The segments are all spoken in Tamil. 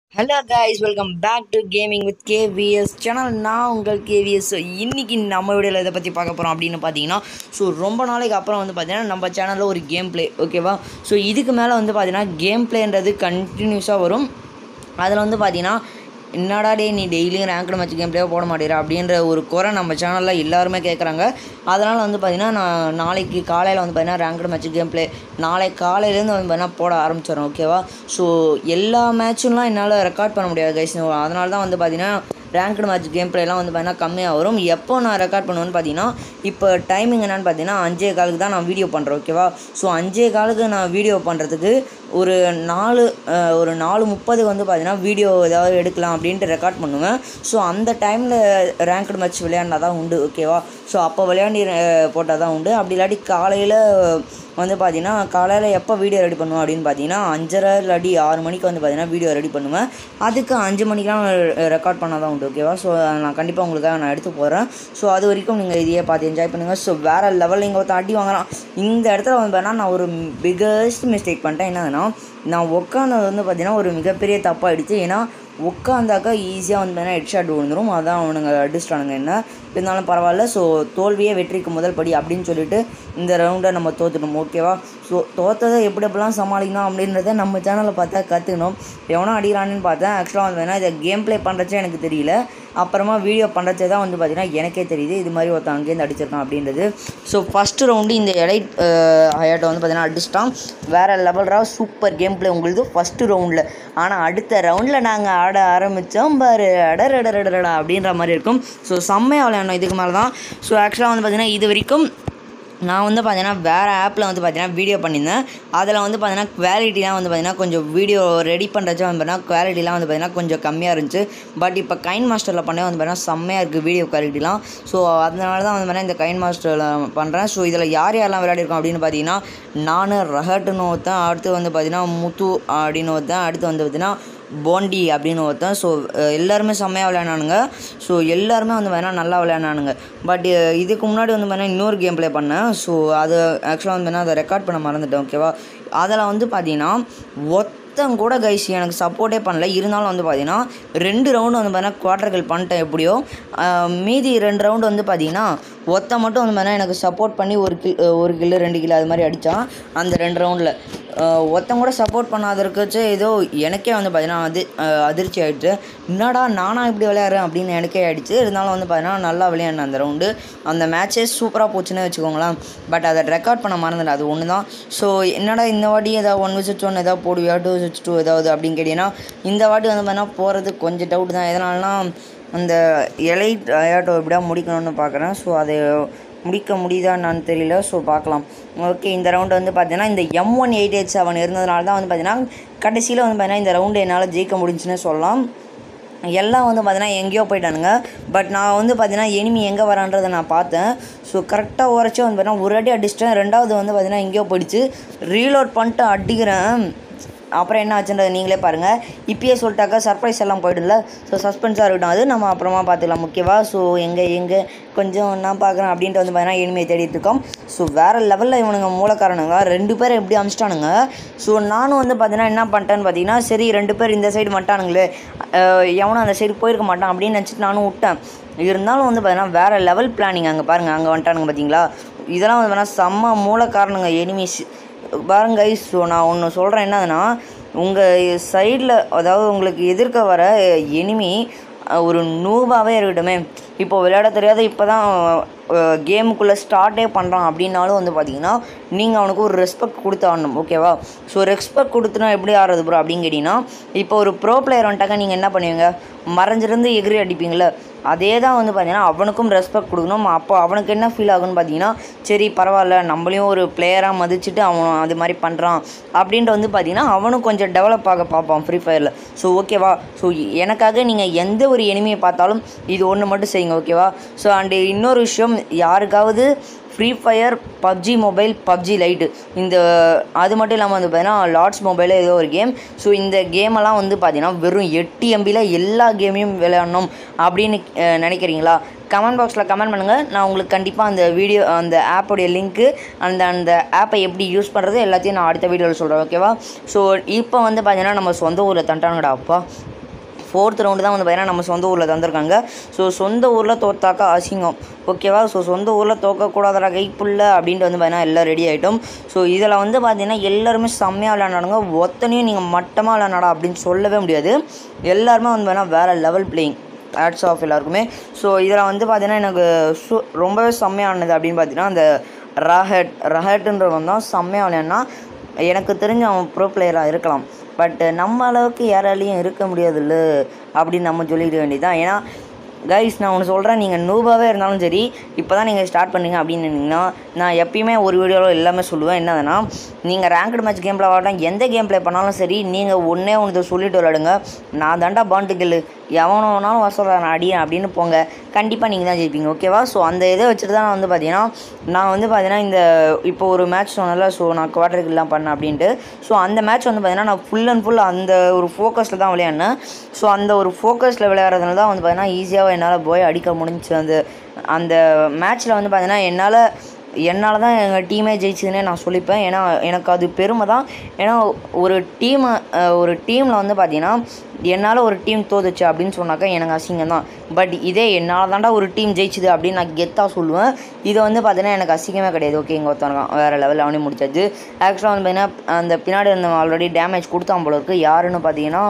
hello guys welcome back to gaming with KVS channel நான் உங்கள் கேவிஎஸ் இன்னைக்கு நம்ம வீடியோவில் இதை பற்றி பார்க்க போகிறோம் அப்படின்னு பார்த்தீங்கன்னா ஸோ ரொம்ப நாளைக்கு அப்புறம் வந்து பார்த்தீங்கன்னா நம்ம சேனலில் ஒரு கேம் ப்ளே ஓகேவா ஸோ இதுக்கு மேலே வந்து பார்த்தீங்கன்னா கேம் ப்ளேன்றது கண்டினியூஸாக வரும் அதில் வந்து பார்த்தீங்கன்னா என்னடா டே நீ டெய்லியும் ரேங்க்டு மேட்ச் கேம் ப்ளே போட மாட்டேற அப்படின்ற ஒரு குறை நம்ம சேனலில் எல்லாருமே கேட்குறாங்க அதனால் வந்து பார்த்தீங்கன்னா நான் நாளைக்கு காலையில் வந்து பார்த்தீங்கன்னா ரேங்க்டு மேட்ச் கேம் ப்ளே நாளை காலையிலேருந்து வந்து பார்த்தீங்கன்னா போட ஆரம்பிச்சிடும் ஓகேவா ஸோ எல்லா மேட்சும்லாம் என்னால் ரெக்கார்ட் பண்ண முடியாது கைஸ் அதனால தான் வந்து பார்த்தீங்கன்னா ரேங்க்டு மேட்ச் கேம் ப்ளேலாம் வந்து பார்த்தீங்கன்னா கம்மியாக வரும் எப்போ நான் ரெக்கார்ட் பண்ணுவேன்னு பார்த்தீங்கன்னா இப்போ டைமிங் என்னென்னு பார்த்தீங்கன்னா அஞ்சே காலுக்கு தான் நான் வீடியோ பண்ணுறேன் ஓகேவா ஸோ அஞ்சே காலுக்கு நான் வீடியோ பண்ணுறதுக்கு ஒரு நாலு அஹ், ஒரு நாலு முப்பதுக்கு வந்து பார்த்தீங்கன்னா வீடியோ ஏதாவது எடுக்கலாம் அப்படின்ட்டு ரெக்கார்ட் பண்ணுவேன் ஸோ அந்த டைமில் ரேங்க்டு மேட்ச் விளையாடினா தான் உண்டு ஓகேவா ஸோ அப்போ விளையாண்டி போட்டால் தான் உண்டு அப்படி இல்லாட்டி காலையில் வந்து பார்த்தீங்கன்னா காலையில் எப்போ வீடியோ ரெடி பண்ணுவேன் அப்படின்னு பார்த்தீங்கன்னா அஞ்சரை இல்லாட்டி ஆறு மணிக்கு வந்து பார்த்தீங்கன்னா வீடியோ ரெடி பண்ணுவேன் அதுக்கு அஞ்சு மணிக்கெலாம் ரெக்கார்ட் பண்ணால் தான் உண்டு ஓகேவா ஸோ நான் கண்டிப்பாக உங்களுக்காக நான் எடுத்து போகிறேன் ஸோ அது வரைக்கும் நீங்கள் இதையே பார்த்து என்ஜாய் பண்ணுங்கள் ஸோ வேறு லெவலில் இங்கே ஒருத்தன் அடி வாங்குறான் இந்த இடத்துல வந்து பார்த்தீங்கன்னா நான் ஒரு பிக்கஸ்ட் மிஸ்டேக் பண்ணிட்டேன் என்னதுன்னா நான் உட்காந்தது வந்து பார்த்தீங்கன்னா ஒரு மிகப்பெரிய தப்பாகிடுச்சு ஏன்னா உட்காந்தாக்கா ஈஸியாக வந்து பார்த்தீங்கன்னா ஹெட்ஷாட் விழுந்துரும் அதான் அவனுங்க அடிச்சிட்டானுங்க என்ன இருந்தாலும் பரவாயில்ல ஸோ தோல்வியே வெற்றிக்கு முதல் படி அப்படின்னு சொல்லிட்டு இந்த ரவுண்டை நம்ம தோத்துட்டோம் ஓகேவா ஸோ தோத்ததை எப்படி எப்படிலாம் சமாளிக்கணும் அப்படின்றத நம்ம சேனலில் பார்த்தா கற்றுக்கணும் எவனோ அடிக்கிறான்னு பார்த்தேன் ஆக்சுவலாக வந்து வேணால் இதை கேம் ப்ளே பண்ணுறச்சே எனக்கு தெரியல அப்புறமா வீடியோ பண்ணுறச்சே தான் வந்து பார்த்தீங்கன்னா எனக்கே தெரியுது இது மாதிரி ஒருத்தன் அங்கேருந்து அடிச்சிருக்கான் அப்படின்றது ஸோ ஃபஸ்ட்டு ரவுண்டு இந்த எலைட் ஹயாட்டை வந்து பார்த்தீங்கன்னா அடிச்சிட்டான் வேறு லெவல்ரா சூப்பர் கேம் ப்ளே உங்களுக்கு ஃபஸ்ட்டு ரவுண்டில் ஆனால் அடுத்த ரவுண்டில் நாங்கள் ஆட ஆரம்பித்தோம் பாரு அடரடரடடா அப்படின்ற மாதிரி இருக்கும் ஸோ செம்மையாக விளையாடணும் இதுக்கு மேலே தான் ஸோ ஆக்சுவலாக வந்து பார்த்தீங்கன்னா இது வரைக்கும் நான் வந்து பார்த்தீங்கன்னா வேறு ஆப்பில் வந்து பார்த்தீங்கன்னா வீடியோ பண்ணியிருந்தேன் அதில் வந்து பார்த்தீங்கன்னா குவாலிட்டிலாம் வந்து பார்த்தீங்கன்னா கொஞ்சம் வீடியோ ரெடி பண்ணுறச்ச வந்து பார்த்தீங்கன்னா குவாலிட்டிலாம் வந்து பார்த்தீங்கன்னா கொஞ்சம் கம்மியாக இருந்துச்சு பட் இப்போ கைன் மாஸ்டரில் பண்ணே வந்து பார்த்தீங்கன்னா செம்மையாக இருக்குது வீடியோ குவாலிட்டிலாம் ஸோ அதனால தான் வந்து பார்த்தீங்கன்னா இந்த கைன் மாஸ்டரில் பண்ணுறேன் ஸோ இதில் யார் யாரெல்லாம் விளையாடிருக்கோம் அப்படின்னு பார்த்தீங்கன்னா நான் ரஹட்டுன்னு ஒருத்தன் அடுத்து வந்து பார்த்தீங்கன்னா முத்து அப்படின்னு ஒருத்தன் அடுத்து வந்து பார்த்தீங்கன்னா போண்டி அப்படின்னு ஒருத்தன் ஸோ எல்லாருமே செம்மையாக விளையாடினானுங்க ஸோ எல்லாருமே வந்து பார்த்தீங்கன்னா நல்லா விளையாடினானுங்க பட் இதுக்கு முன்னாடி வந்து பார்த்தீங்கன்னா இன்னொரு கேம் ப்ளே பண்ணேன் ஸோ அது ஆக்சுவலாக வந்து பார்த்தீங்கன்னா அதை ரெக்கார்ட் பண்ண மறந்துட்டேன் ஓகேவா அதில் வந்து பார்த்தீங்கன்னா ஒத்தன் கூட கைஸ் எனக்கு சப்போர்ட்டே பண்ணல இருந்தாலும் வந்து பார்த்தீங்கன்னா ரெண்டு ரவுண்டு வந்து பார்த்தீங்கன்னா குவார்டர்கள் பண்ணிட்டேன் எப்படியோ ஆஹ் மீதி ரெண்டு ரவுண்டு வந்து பார்த்தீங்கன்னா ஒத்த மட்டும் வந்து பார்த்தீங்கன்னா எனக்கு சப்போர்ட் பண்ணி ஒரு கில் ஒரு கில்லு ரெண்டு கிலோ அது மாதிரி அடித்தான் அந்த ரெண்டு ரவுண்டில் ஒருத்தன் கூட சப்போர்ட் பண்ணாததுக்கு ஏதோ எனக்கே வந்து பார்த்தீங்கன்னா அது அஹ் அதிர்ச்சி ஆகிடுச்சு என்னடா நானா இப்படி விளையாடுறேன் அப்படின்னு எனக்கே ஆயிடுச்சு இருந்தாலும் வந்து பார்த்தீங்கன்னா நல்லா விளையாடினேன் அந்த ரவுண்டு அந்த மேட்சே சூப்பராக போச்சுன்னு வச்சுக்கோங்களேன் பட் அதை ரெக்கார்ட் பண்ண மறந்துட்டேன் அது ஒன்று தான் ஸோ என்னடா இந்த வாட்டி ஏதாவது ஒன் விசிட்ஸ் ஒன் ஏதாவது போடுவியா டூ விசிட்ஸ் டூ ஏதாவது அப்படின்னு கேட்டிங்கன்னா இந்த வாட்டி வந்து பார்த்தீங்கன்னா போகிறது கொஞ்சம் டவுட் தான் எதனாலனா அந்த எலைட் ஆயாட்டோ எப்படியா முடிக்கணும்னு பார்க்குறேன் ஸோ அதை முடிக்க முடியுதா என்னான்னு தெரியல ஸோ பார்க்கலாம் ஓகே இந்த ரவுண்டு வந்து பார்த்தீங்கன்னா இந்த M one eight eight seven இருந்ததுனால தான் வந்து பார்த்தீங்கன்னா கடைசியில் வந்து பார்த்தீங்கன்னா இந்த ரவுண்டு என்னால் ஜெயிக்க முடிஞ்சுன்னு சொல்லலாம் எல்லாம் வந்து பார்த்தீங்கன்னா எங்கேயோ போயிட்டானுங்க பட் நான் வந்து பார்த்தீங்கன்னா எனிமி எங்கே வரான்றதை நான் பார்த்தேன் ஸோ கரெக்டாக உரைச்சி வந்து பார்த்தீங்கன்னா ஒரு அடி அடிச்சிட்டேன் ரெண்டாவது வந்து பார்த்தீங்கன்னா எங்கேயோ போயிடுச்சு ரீலோட் பண்ணிட்டு அடிக்கிறேன் அப்புறம் என்ன ஆச்சுன்றது நீங்களே பாருங்கள் இப்பயே சொல்லிட்டாக்கா சர்ப்ரைஸ் எல்லாம் போயிடும்ல ஸோ சஸ்பென்ஸாக இருக்கட்டும் அது நம்ம அப்புறமா பார்த்துக்கலாம் முக்கியவா ஸோ எங்கே எங்கே கொஞ்சம் நான் பார்க்குறேன் அப்படின்ட்டு வந்து பார்த்தீங்கன்னா இனிமையை தேடிட்டு இருக்கோம் ஸோ வேறு லெவலில் இவனுங்க மூலக்காரனுங்க ரெண்டு பேரும் எப்படி அமிச்சிட்டானுங்க ஸோ நானும் வந்து பார்த்தீங்கன்னா என்ன பண்ணிட்டேன்னு பார்த்தீங்கன்னா சரி ரெண்டு பேர் இந்த சைடு மாட்டானுங்களே எவனும் அந்த சைடு போயிருக்க மாட்டான் அப்படின்னு நினச்சிட்டு நானும் விட்டேன் இருந்தாலும் வந்து பார்த்தீங்கன்னா வேறு லெவல் பிளானிங் அங்கே பாருங்கள் அங்கே வந்துட்டானுங்க பார்த்தீங்களா இதெல்லாம் வந்து பார்த்தீங்கன்னா செம்ம மூல காரணங்க எனிமிஸ் பாருங்க guys, ஸோ நான் ஒன்று சொல்கிறேன் என்னதுன்னா உங்கள் சைடில் அதாவது உங்களுக்கு எதிர்க்க வர எனிமி ஒரு நூபாவே இருக்கட்டுமே இப்போ விளையாட தெரியாத இப்போ தான் கேமுக்குள்ளே ஸ்டார்ட்டே பண்ணுறான் அப்படின்னாலும் வந்து பார்த்தீங்கன்னா நீங்கள் அவனுக்கு ஒரு ரெஸ்பெக்ட் கொடுத்து ஆடணும் ஓகேவா ஸோ ரெஸ்பெக்ட் கொடுத்துனா எப்படி ஆடுறது ப்ரோ அப்படின்னு கேட்டிங்கன்னா இப்போ ஒரு ப்ரோ பிளேயர் வந்துட்டாக்க நீங்கள் என்ன பண்ணுவீங்க மறைஞ்சிருந்து எகிரி அடிப்பீங்களே அதே தான் வந்து பார்த்தீங்கன்னா அவனுக்கும் ரெஸ்பெக்ட் கொடுக்கணும் அப்போ அவனுக்கு என்ன ஃபீல் ஆகும்னு பார்த்தீங்கன்னா சரி பரவாயில்ல நம்மளையும் ஒரு பிளேயராக மதிச்சுட்டு அவன் அது மாதிரி பண்ணுறான் அப்படின்ட்டு வந்து பார்த்தீங்கன்னா அவனும் கொஞ்சம் டெவலப் ஆக பார்ப்பான் ஃப்ரீ ஃபயரில் ஸோ ஓகேவா ஸோ எனக்காக நீங்கள் எந்த ஒரு எனிமையை பார்த்தாலும் இது ஒன்று மட்டும் செய்யுங்க ஓகேவா ஸோ அண்டு இன்னொரு விஷயம் யாருக்காவது Free Fire PUBG Mobile PUBG Lite இந்த அது மட்டும் இல்லாமல் வந்து பார்த்தீங்கன்னா லார்ட்ஸ் மொபைலில் ஏதோ ஒரு கேம் ஸோ இந்த கேமெல்லாம் வந்து பார்த்தீங்கன்னா வெறும் எட்டு எம்பியில் எல்லா கேமையும் விளையாடணும் அப்படின்னு அஹ், நினைக்கிறீங்களா கமெண்ட் பாக்ஸில் கமெண்ட் பண்ணுங்கள் நான் உங்களுக்கு கண்டிப்பாக அந்த வீடியோ அந்த ஆப்போடைய லிங்க்கு அந்த அந்த ஆப்பை எப்படி யூஸ் பண்ணுறது எல்லாத்தையும் நான் அடுத்த வீடியோவில் சொல்கிறேன் ஓகேவா ஸோ இப்போ வந்து பார்த்தீங்கன்னா நம்ம சொந்த ஊரில் தண்டானுங்கடா அப்பா ஃபோர்த் ரவுண்டு தான் வந்து பார்த்தீங்கன்னா நம்ம சொந்த ஊரில் தந்திருக்காங்க ஸோ சொந்த ஊரில் தோத்தாக்கா அசிங்கம் ஓகேவா ஸோ சொந்த ஊரில் தோக்கக்கூடாதடா கைப்புள்ள அப்படின்ட்டு வந்து பார்த்தீங்கன்னா எல்லாம் ரெடி ஆகிட்டோம் ஸோ இதில் வந்து பார்த்தீங்கன்னா எல்லாருமே செம்மையாக விளையாண்டானுங்க ஒத்தனையும் நீங்கள் மட்டமாக விளையாடா அப்படின்னு சொல்லவே முடியாது எல்லாருமே வந்து பார்த்தீங்கன்னா வேறு லெவல் பிளேயிங் ஆட்ஸ் ஆஃப் எல்லாருக்குமே ஸோ இதில் வந்து பார்த்தீங்கன்னா எனக்கு சு ரொம்பவே செம்மையானது அப்படின்னு பார்த்தீங்கன்னா அந்த ரஹட் ரஹட்டுன்றவன் தான் செம்மையாக விளையாடினா எனக்கு தெரிஞ்ச அவன் ப்ரோ பிளேயராக இருக்கலாம் பட் நம்ம அளவுக்கு யாராலையும் இருக்க முடியாதுல்ல அப்படின்னு நம்ம சொல்லிட வேண்டியதுதான் ஏன்னா கைஸ் நான் ஒன்று சொல்கிறேன் நீங்கள் நூபாவே இருந்தாலும் சரி இப்போ தான் நீங்கள் ஸ்டார்ட் பண்ணீங்க அப்படின்னு நின்னீங்கன்னா நான் எப்பயுமே ஒரு வீடியோவில் எல்லாமே சொல்லுவேன் என்னதுன்னா நீங்கள் ரேங்க்டு மேட்ச் கேம் ப்ளே ஆகட்டும் எந்த கேம் ப்ளே பண்ணாலும் சரி நீங்கள் ஒன்றே ஒன்று சொல்லிட்டு விளையாடுங்க நான் தாண்டா பாண்டு கில்லு எவனோ வேணாலும் வர சொல்கிறேன் நான் அடியேன் அப்படின்னு போங்க கண்டிப்பாக நீங்கள் தான் ஜெயிப்பீங்க ஓகேவா ஸோ அந்த இதை வச்சுட்டு தான் நான் வந்து பார்த்தீங்கன்னா நான் வந்து பார்த்தீங்கன்னா இந்த இப்போ ஒரு மேட்ச் சொன்னல ஸோ நான் குவார்டர் கில்லாம் பண்ணேன் அப்படின்ட்டு ஸோ அந்த மேட்ச் வந்து பார்த்தீங்கன்னா நான் ஃபுல் அண்ட் ஃபுல் அந்த ஒரு ஃபோக்கஸில் தான் விளையாடினேன் ஸோ அந்த ஒரு ஃபோக்கஸில் விளையாடுறதுனால தான் வந்து பார்த்தீங்கன்னா ஈஸியாக என்னால் போய் அடிக்க முடிஞ்சுச்சு அந்த அந்த மேட்ச்சில் வந்து பார்த்தீங்கன்னா என்னால் என்னால் தான் எங்கள் டீமே ஜெயிச்சதுன்னே நான் சொல்லிப்பேன் ஏன்னா எனக்கு அது பெருமை தான் ஏன்னா ஒரு டீமை ஒரு டீமில் வந்து பார்த்தீங்கன்னா என்னால் ஒரு டீம் தோதுச்சு அப்படின்னு சொன்னாக்கா எனக்கு அசிங்கம் தான் பட் இதே என்னால் தாண்டா ஒரு டீம் ஜெயிச்சுது அப்படின்னு நான் கெத்தாக சொல்லுவேன் இதை வந்து பார்த்தீங்கன்னா எனக்கு அசிங்கமே கிடையாது ஓகே இங்கே ஒருத்தவங்க வேறு லெவலில் அவனே முடிச்சாச்சு ஆக்சுவலாக வந்து பார்த்தீங்கன்னா அந்த பின்னாடி இருந்த ஆல்ரெடி டேமேஜ் கொடுத்தான் போல இருக்குது யாருன்னு பார்த்தீங்கன்னா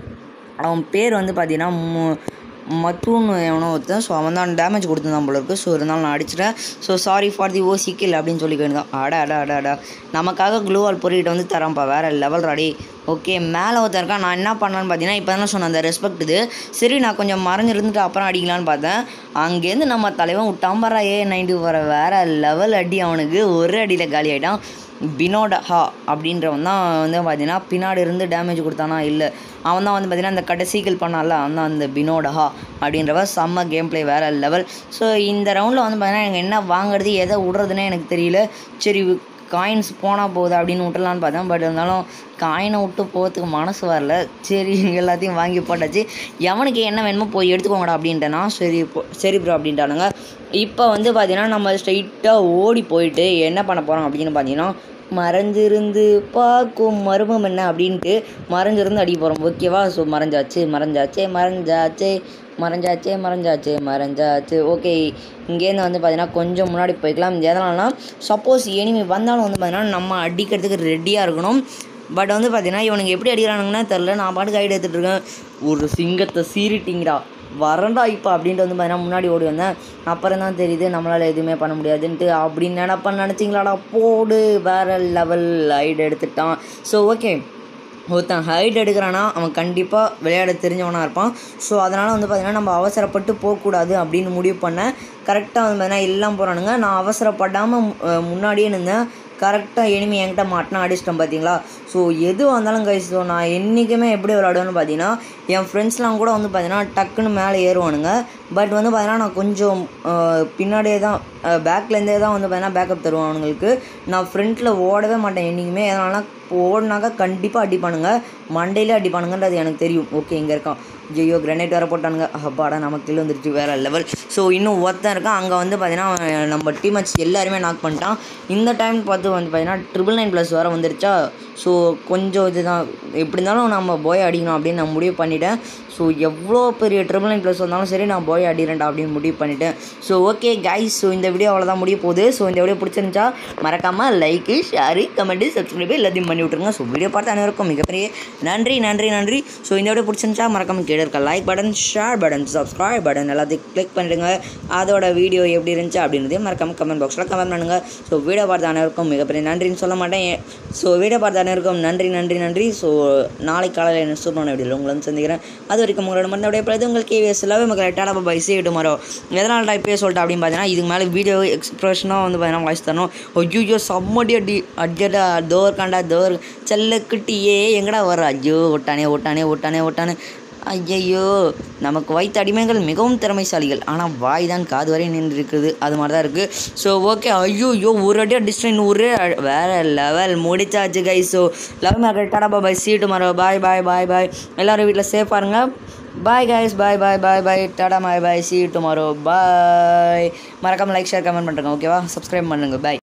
அவன் பேர் வந்து பார்த்தீங்கன்னா மு மத்துன்னு எவனோ ஒருத்தன் ஸோ அவன் தான் டேமேஜ் கொடுத்துருந்தான் போல இருக்குது ஸோ இருந்தாலும் நான் அடிச்சிட்டேன் ஸோ சாரி ஃபார் தி ஓ சிக்கில் அப்படின்னு சொல்லி வேண்டியதான் அட அட அட அட நமக்காக க்ளூவால் பொறிக்கிட்டு வந்து தரான்ப்பா வேறு லெவல் ராடி ஓகே மேலே ஒருத்தன் இருக்கான் நான் என்ன பண்ணேன்னு பார்த்தீங்கன்னா இப்போ தானே சொன்னேன் அந்த ரெஸ்பெக்ட் இது சரி நான் கொஞ்சம் மறைஞ்சிருந்துட்டு அப்புறம் அடிக்கலான்னு பார்த்தேன் அங்கேருந்து நம்ம தலைவன் விட்டாம்பரா ஏ நைன்டி வர வேறு லெவல் அடி அவனுக்கு ஒரு அடியில் காலி ஆகிட்டான் பினோட ஹா அப்படின்றவன் தான் வந்து பார்த்தீங்கன்னா பின்னாடி இருந்து டேமேஜ் கொடுத்தானா இல்லை அவன் தான் வந்து பார்த்தீங்கன்னா அந்த கடைசிகள் பண்ணால அவன் தான் அந்த பினோட ஹா அப்படின்றவன் செம்ம கேம் ப்ளே வேறு லெவல் ஸோ இந்த ரவுண்டில் வந்து பார்த்தீங்கன்னா எனக்கு என்ன வாங்குறது எதை விடுறதுனே எனக்கு தெரியல சரி காயின்ஸ் போனால் போகுது அப்படின்னு விட்டுலான்னு பார்த்தேன் பட் இருந்தாலும் காயினை விட்டு போகிறதுக்கு மனசு வரல சரி எல்லாத்தையும் வாங்கி போட்டாச்சு எவனுக்கு என்ன வேணுமோ போய் எடுத்துக்கோங்கடா அப்படின்ட்டேனா சரி போ சரி ப்ரோ அப்படின்ட்டானுங்க இப்போ வந்து பார்த்தீங்கன்னா நம்ம ஸ்ட்ரைட்டாக ஓடி போயிட்டு என்ன பண்ண போகிறோம் அப்படின்னு பார்த்தீங்கன்னா மறைஞ்சிருந்து பார்க்கும் மர்மம் என்ன அப்படின்ட்டு மறைஞ்சிருந்து அடிக்க போகிறோம் ஓகேவா ஸோ மறைஞ்சாச்சு மறைஞ்சாச்சே மறைஞ்சாச்சே மறைஞ்சாச்சே மறைஞ்சாச்சு மறைஞ்சாச்சு ஓகே இங்கேருந்து வந்து பார்த்தீங்கன்னா கொஞ்சம் முன்னாடி போய்க்கலாம் எதனாலனா சப்போஸ் எனிமி வந்தாலும் வந்து பார்த்தீங்கன்னா நம்ம அடிக்கிறதுக்கு ரெடியாக இருக்கணும் பட் வந்து பார்த்தீங்கன்னா இவனுக்கு எப்படி அடிக்கிறானுங்கன்னா தெரில நான் பாட்டுக்கு ஐடியா எடுத்துகிட்டு இருக்கேன் ஒரு சிங்கத்தை சீரிட்டிங்கடா வரண்டா இப்போ அப்படின்ட்டு வந்து பார்த்தீங்கன்னா முன்னாடி ஓடி வந்தேன் அப்புறம் தான் தெரியுது நம்மளால் எதுவுமே பண்ண முடியாதுன்ட்டு அப்படின்னு நினப்பா நினச்சிங்களாடா போடு வேறு லெவல் ஐடு எடுத்துட்டான் ஸோ ஓகே ஒருத்தன் ஹைட் எடுக்கிறான்னா அவன் கண்டிப்பாக விளையாட தெரிஞ்சவனாக இருப்பான் ஸோ அதனால் வந்து பார்த்திங்கன்னா நம்ம அவசரப்பட்டு போகக்கூடாது அப்படின்னு முடிவு பண்ணேன் கரெக்டாக வந்து பார்த்தீங்கன்னா எல்லாம் போகிறானுங்க நான் அவசரப்படாமல் முன்னாடியே நின்றேன் கரெக்டாக எனிமி என்கிட்ட மாட்டினா அடிச்சிட்டேன் பார்த்தீங்களா ஸோ எது வந்தாலும் கைஸ் ஸோ நான் என்றைக்குமே எப்படி விளாடுவேன்னு பார்த்தீங்கன்னா என் ஃப்ரெண்ட்ஸ்லாம் கூட வந்து பார்த்தீங்கன்னா டக்குன்னு மேலே ஏறுவானுங்க பட் வந்து பார்த்தீங்கன்னா நான் கொஞ்சம் அஹ், பின்னாடியே தான் பேக்லேருந்தே தான் வந்து பார்த்தீங்கன்னா பேக்கப் தருவேன் அவனுங்களுக்கு நான் ஃப்ரண்ட்டில் ஓடவே மாட்டேன் என்றைக்குமே எதனாலனா ஓடினாக்கா கண்டிப்பாக அடிப்பானுங்க மண்டையிலே அடிப்பானுங்கன்றது எனக்கு தெரியும் ஓகே இங்கே இருக்கான் ஐயோ கிரனேட் வேறு போட்டானுங்க அப்பாடா நமக்கு கீழே வந்துருச்சு வேறு லெவல் ஸோ இன்னும் ஒருத்தன் இருக்கான் அங்கே வந்து பார்த்தீங்கன்னா அவன் நம்ம டீமேட்ஸ் எல்லாருமே நாக் பண்ணிட்டான் இந்த டைம் பார்த்து வந்து பார்த்தீங்கன்னா ட்ரிபிள் நைன் ப்ளஸ் வேறு வந்துருச்சா ஸோ கொஞ்சம் இதுதான் எப்படி இருந்தாலும் நம்ம போய் அடிக்கணும் அப்படின்னு நான் முடிவு பண்ணிட்டேன் ஸோ எவ்வளோ பெரிய ட்ரிபிள் நைன் ப்ளஸ் வந்தாலும் சரி நான் போய் அடிக்கிறேன்டா அப்படின்னு முடிவு பண்ணிட்டேன் ஸோ ஓகே கைஸ் ஸோ இந்த வீடியோ அவ்வளோதான் முடிய போகுது ஸோ இந்த வீடியோ பிடிச்சிருந்துச்சா மறக்காமல் லைக்கு ஷேரு கமெண்ட்டு சப்ஸ்கிரைபு எல்லாத்தையும் பண்ணி விட்ருங்க ஸோ வீடியோ பார்த்து அனைவருக்கும் மிகப்பெரிய நன்றி நன்றி நன்றி ஸோ இந்த வீடியோ பிடிச்சிருந்துச்சா மறக்காமல் கீழே இருக்க like button share button subscribe button எல்லாத்தையும் கிளிக் பண்ணிடுங்க அதோட வீடியோ எப்படி இருந்துச்சு அப்படின்றதையும் மறக்காமல் கமெண்ட் பாக்ஸில் கமெண்ட் பண்ணுங்கள் ஸோ வீடியோ பார்த்த அனைவருக்கும் மிகப்பெரிய நன்றின்னு சொல்ல மாட்டேன் ஸோ வீடியோ பார்த்த அனைவருக்கும் நன்றி நன்றி நன்றி ஸோ நாளை காலையில் என்ன சூப்பரான வீடியோவில் உங்களை வந்து சந்திக்கிறேன் அது வரைக்கும் உங்களோட மருந்தோடைய பிறகு உங்கள் கேவிஎஸ் எல்லாமே மக்களை டாடா பாய் சே டுமாரோ எதனால் டைப் பேர் சொல்லிட்டு அப்படின்னு பார்த்தீங்கன்னா இதுக்கு மேலே வீடியோ எக்ஸ்ப்ரெஷனாக வந்து பார்த்தீங்கன்னா வாய்ஸ் தரணும் ஐயோ செம்மடி அடி அடியடா டோர் காண்டா டோர் செல்லக்குட்டியே எங்கடா வர ஐயோ ஒட்டானே ஒட்டானே ஒட்டானே ஒட்டானே ஐயையோ நமக்கு வைத்த அடிமைகள் மிகவும் திறமைசாலிகள் ஆனால் வாய் தான் காது வரை நின்று இருக்குது அது மாதிரி தான் இருக்குது ஸோ ஓகே ஐயோ ஐயோ ஒரு அடியாக டிஸ்டன் ஒரு வேற லெவல் முடிச்சாச்சு guy so love market tata bye see tomorrow bye bye bye bye எல்லோரும் வீட்டில் சேஃபாக இருங்க bye guys bye bye bye bye tata bye bye see tomorrow bye மறக்காமல் லைக் ஷேர் கமெண்ட் பண்ணுறேங்க ஓகேவா சப்ஸ்கிரைப் பண்ணுங்க பாய்